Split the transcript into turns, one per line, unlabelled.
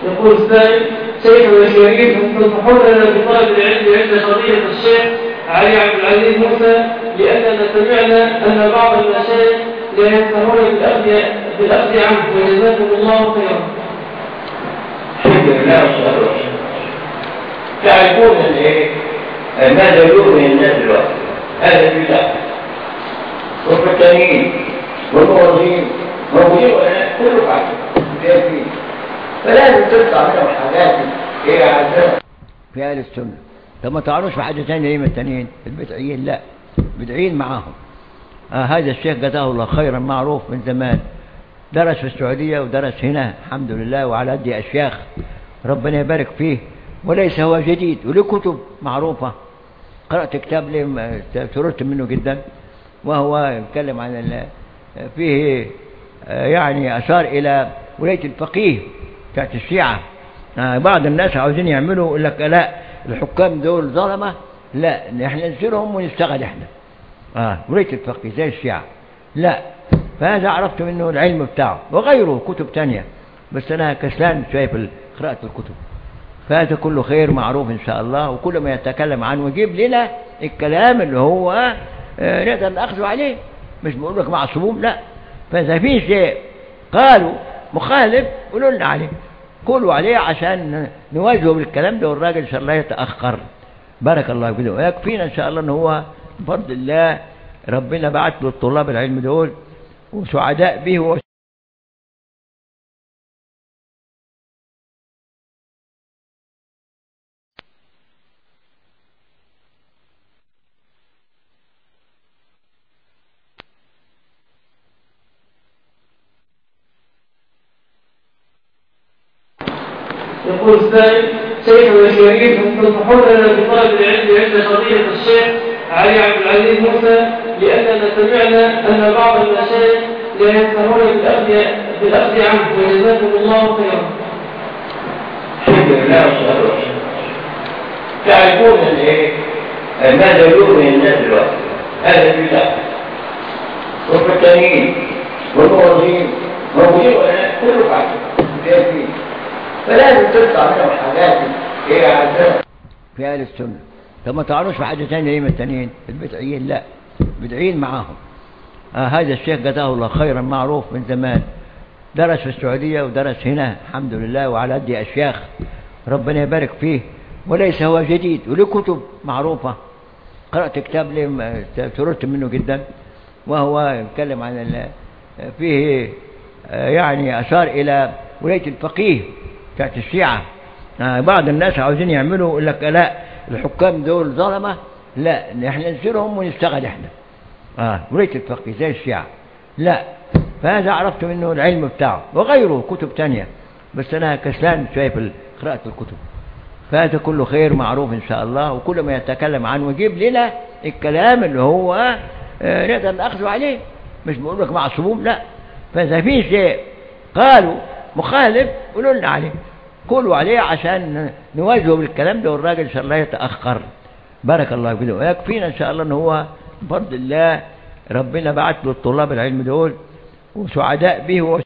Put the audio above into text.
يقول السائل شيخ الكريم تنصحون لنا بطالب العلم عند قضية الشيخ علي عبد العزيز موسى لأننا سمعنا أن بعض المشايخ لا ينصحون بالأخذ بالأخذ عنه وجزاكم الله خيرا.
الحمد لله والصلاة والسلام. تعرفون ان ايه ماذا يؤمن الناس دلوقتي هذا البدع والفتانين والموظفين موجودين ولا كله بعد فلازم تطلع منهم حاجات ايه عندنا
في اهل السنه طب ما تعرفوش في حاجه ثانيه ليه من التانيين البدعيين لا بدعيين معاهم آه هذا الشيخ جزاه الله خيرا معروف من زمان درس في السعوديه ودرس هنا الحمد لله وعلى قد اشياخ ربنا يبارك فيه وليس هو جديد وله كتب معروفه قرات كتاب لي سررت منه جدا وهو يتكلم عن ال- فيه آه، يعني اشار الى ولايه الفقيه بتاعت الشيعه آه، بعض الناس عاوزين يعملوا يقول لك لا الحكام دول ظلمه لا احنا ننزلهم ونشتغل احنا اه ولايه الفقيه زي الشيعه لا فهذا عرفت منه العلم بتاعه وغيره كتب تانية بس انا كسلان شويه في قراءه الكتب فهذا كله خير معروف ان شاء الله وكل ما يتكلم عنه يجيب لنا الكلام اللي هو آه، نقدر ناخذه عليه مش بقول لك معصوم لا فاذا في شيء قالوا مخالف قولوا لنا عليه قولوا عليه عشان نواجهه بالكلام ده والراجل ان شاء الله يتاخر بارك الله فيه ويكفينا ان شاء الله ان هو بفضل الله ربنا بعت له الطلاب العلم دول وسعداء به و...
يقول السائل شيخ الكريم تنصحون لنا بطالب العلم عند قضية الشيخ علي عبد العزيز موسى لأننا سمعنا أن بعض المشايخ لا ينصحون بالأخذ بالأخذ عنه وجزاكم الله خيرا.
الحمد لله والصلاة والسلام. تعرفون ان ايه ماذا يؤمن الناس دلوقتي هذا البدع والفتانين والموظفين موجودين ولا كله بعد فلازم تطلع منهم حاجات ايه عندنا
في اهل السنه طب ما تعرفوش في حاجه ثانيه ليه من التانيين البدعيين لا بدعيين معاهم آه هذا الشيخ جزاه الله خيرا معروف من زمان درس في السعوديه ودرس هنا الحمد لله وعلى قد اشياخ ربنا يبارك فيه وليس هو جديد وله كتب معروفه قرات كتاب لي سررت منه جدا وهو يتكلم عن ال- فيه آه، يعني اشار الى ولايه الفقيه بتاعت الشيعه آه، بعض الناس عاوزين يعملوا يقول لك لا الحكام دول ظلمه لا احنا ننزلهم ونشتغل احنا اه ولايه الفقيه زي الشيعه لا فهذا عرفت منه العلم بتاعه وغيره كتب تانية بس انا كسلان شويه في قراءه الكتب فهذا كله خير معروف ان شاء الله وكل ما يتكلم عنه يجيب لنا الكلام اللي هو آه، نقدر ناخذه عليه مش بقول لك معصوم لا فاذا في شيء قالوا مخالف قولوا لنا عليه قولوا عليه عشان نواجهه بالكلام ده والراجل ان شاء الله يتاخر بارك الله فيه ويكفينا ان شاء الله ان هو بفضل الله ربنا بعت له الطلاب العلم دول وسعداء به